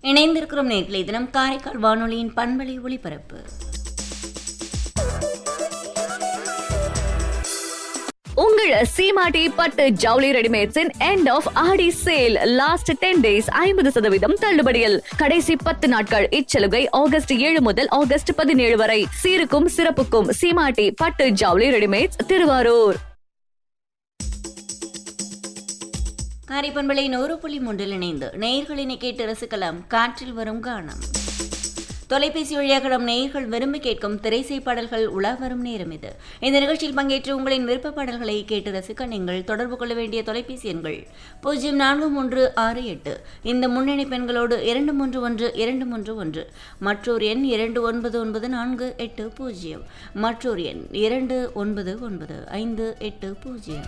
இணைந்திருக்கிறோம் நேர்களை தினம் காரைக்கால் வானொலியின் பண்பலை ஒளிபரப்பு உங்கள் சீமாட்டி பட்டு ஜவுளி ரெடிமேட்ஸின் end of Aadi sale last ten days ஐம்பது சதவீதம் தள்ளுபடியில் கடைசி பத்து நாட்கள் இச்சலுகை ஆகஸ்ட் ஏழு முதல் ஆகஸ்ட் பதினேழு வரை சீருக்கும் சிறப்புக்கும் சீமாட்டி பட்டு ஜவுளி ரெடிமேட்ஸ் திருவாரூர் காரை பண்பலை நூறு புள்ளி மூன்றில் இணைந்து நேயர்களினை கேட்டு ரசிக்கலாம் காற்றில் வரும் கானம் தொலைபேசி வழியாக நம் நேயர்கள் விரும்பி கேட்கும் திரைசை பாடல்கள் உலா வரும் நேரம் இது இந்த நிகழ்ச்சியில் பங்கேற்று உங்களின் விருப்ப பாடல்களை கேட்டு ரசிக்க நீங்கள் தொடர்பு கொள்ள வேண்டிய தொலைபேசி எண்கள் பூஜ்ஜியம் நான்கு மூன்று ஆறு எட்டு இந்த முன்னணி பெண்களோடு இரண்டு மூன்று ஒன்று இரண்டு மூன்று ஒன்று மற்றொரு எண் இரண்டு ஒன்பது ஒன்பது நான்கு எட்டு பூஜ்ஜியம் மற்றொரு எண் இரண்டு ஒன்பது ஒன்பது ஐந்து எட்டு பூஜ்ஜியம்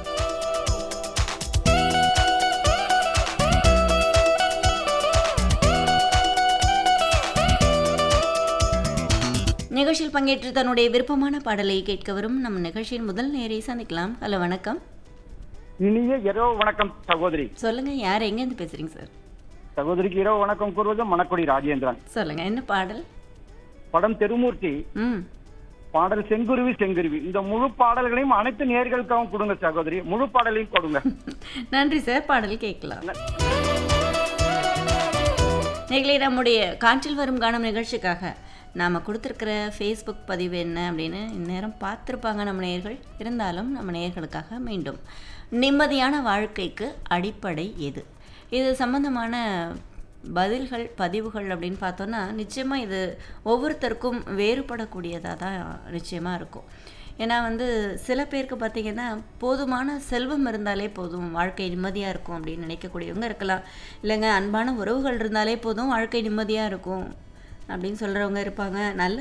நிகழ்ச்சியில் பங்கேற்று தன்னுடைய விருப்பமான பாடலை கேட்க வரும் நம் நிகழ்ச்சியின் முதல் நேரை சந்திக்கலாம் ஹலோ வணக்கம் இனிய இரவு வணக்கம் சகோதரி சொல்லுங்க யார் எங்கேருந்து பேசுறீங்க சார் சகோதரிக்கு இரவு வணக்கம் கூறுவது மணக்குடி ராஜேந்திரன் சொல்லுங்க என்ன பாடல் படம் தெருமூர்த்தி ம் பாடல் செங்குருவி செங்குருவி இந்த முழு பாடல்களையும் அனைத்து நேர்களுக்காகவும் கொடுங்க சகோதரி முழு பாடலையும் கொடுங்க நன்றி சார் பாடல் கேட்கலாம் நேர்களே நம்முடைய காற்றில் வரும் காணும் நிகழ்ச்சிக்காக நாம் கொடுத்துருக்கிற ஃபேஸ்புக் பதிவு என்ன அப்படின்னு இந்நேரம் பார்த்துருப்பாங்க நம்ம நேயர்கள் இருந்தாலும் நம்ம நேயர்களுக்காக மீண்டும் நிம்மதியான வாழ்க்கைக்கு அடிப்படை எது இது சம்பந்தமான பதில்கள் பதிவுகள் அப்படின்னு பார்த்தோன்னா நிச்சயமாக இது ஒவ்வொருத்தருக்கும் வேறுபடக்கூடியதாக தான் நிச்சயமாக இருக்கும் ஏன்னா வந்து சில பேருக்கு பார்த்திங்கன்னா போதுமான செல்வம் இருந்தாலே போதும் வாழ்க்கை நிம்மதியாக இருக்கும் அப்படின்னு நினைக்கக்கூடியவங்க இருக்கலாம் இல்லைங்க அன்பான உறவுகள் இருந்தாலே போதும் வாழ்க்கை நிம்மதியாக இருக்கும் அப்படின்னு சொல்கிறவங்க இருப்பாங்க நல்ல